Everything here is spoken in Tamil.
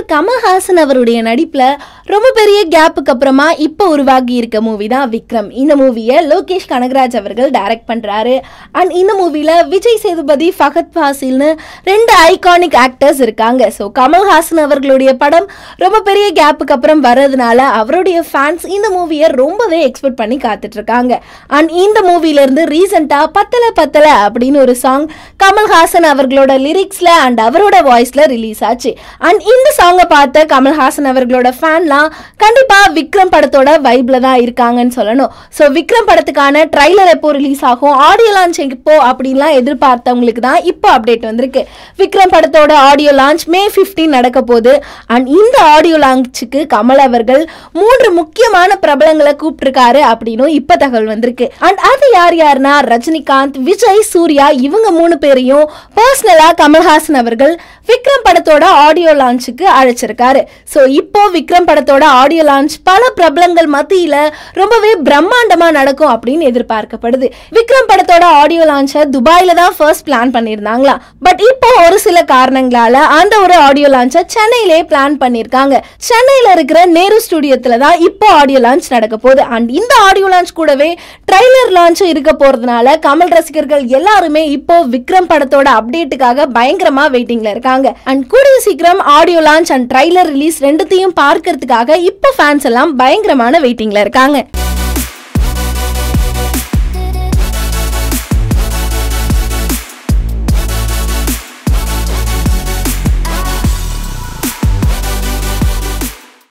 நடிகர் கமல்ஹாசன் அவருடைய நடிப்புல ரொம்ப பெரிய கேப்புக்கு அப்புறமா இப்போ உருவாகி இருக்க மூவி தான் விக்ரம் இந்த மூவியை லோகேஷ் கனகராஜ் அவர்கள் டைரக்ட் பண்றாரு அண்ட் இந்த மூவில விஜய் சேதுபதி ஃபகத் ஃபாசில்னு ரெண்டு ஐகானிக் ஆக்டர்ஸ் இருக்காங்க ஸோ கமல்ஹாசன் அவர்களுடைய படம் ரொம்ப பெரிய கேப்புக்கு அப்புறம் வர்றதுனால அவருடைய ஃபேன்ஸ் இந்த மூவியை ரொம்பவே எக்ஸ்பெக்ட் பண்ணி காத்துட்டு இருக்காங்க அண்ட் இந்த மூவில இருந்து ரீசெண்டா பத்தல பத்தல அப்படின்னு ஒரு சாங் கமல்ஹாசன் அவர்களோட லிரிக்ஸ்ல அண்ட் அவரோட வாய்ஸ்ல ரிலீஸ் ஆச்சு அண்ட் இந்த சாங்கை பார்த்த கமல்ஹாசன் அவர்களோட ஃபேன்லாம் கண்டிப்பா விக்ரம் படத்தோட வைப்ல தான் இருக்காங்கன்னு சொல்லணும் ஸோ விக்ரம் படத்துக்கான ட்ரைலர் எப்போ ரிலீஸ் ஆகும் ஆடியோ லான்ச் எப்போ அப்படின்லாம் எதிர்பார்த்தவங்களுக்கு தான் இப்போ அப்டேட் வந்திருக்கு விக்ரம் படத்தோட ஆடியோ லான்ச் மே 15 நடக்க போகுது அண்ட் இந்த ஆடியோ லான்ச்சுக்கு கமல் அவர்கள் மூன்று முக்கியமான பிரபலங்களை கூப்பிட்டிருக்காரு அப்படின்னும் இப்போ தகவல் வந்திருக்கு அண்ட் அது யார் யாருன்னா ரஜினிகாந்த் விஜய் சூர்யா இவங்க மூணு பேரையும் பர்சனலா கமல்ஹாசன் அவர்கள் விக்ரம் படத்தோட ஆடியோ லான்ச்சுக்கு அழைச்சிருக்காரு ஸோ இப்போ விக்ரம் படத்தோட ஆடியோ லான்ச் பல பிரபலங்கள் மத்தியில ரொம்பவே பிரம்மாண்டமா நடக்கும் அப்படின்னு எதிர்பார்க்கப்படுது விக்ரம் படத்தோட ஆடியோ லான்ச்சை துபாயில தான் ஃபர்ஸ்ட் பிளான் பண்ணியிருந்தாங்களா பட் இப்போ ஒரு சில காரணங்களால அந்த ஒரு ஆடியோ லான்ச்சை சென்னையிலே பிளான் பண்ணியிருக்காங்க சென்னையில இருக்கிற நேரு ஸ்டுடியோத்துல தான் இப்போ ஆடியோ லான்ச் நடக்க போகுது அண்ட் இந்த ஆடியோ லான்ச் கூடவே ட்ரைலர் லான்ச்சும் இருக்க போறதுனால கமல் ரசிகர்கள் எல்லாருமே இப்போ விக்ரம் படத்தோட அப்டேட்டுக்காக பயங்கரமா வெயிட்டிங்ல இருக்காங்க அண்ட் கூடிய சீக்கிரம் audio launch and trailer release ரெண்டுத்தையும் பார்க்கறதுக்காக இப்போ ஃபேன்ஸ் எல்லாம் பயங்கரமான வெயிட்டிங்ல இருக்காங்க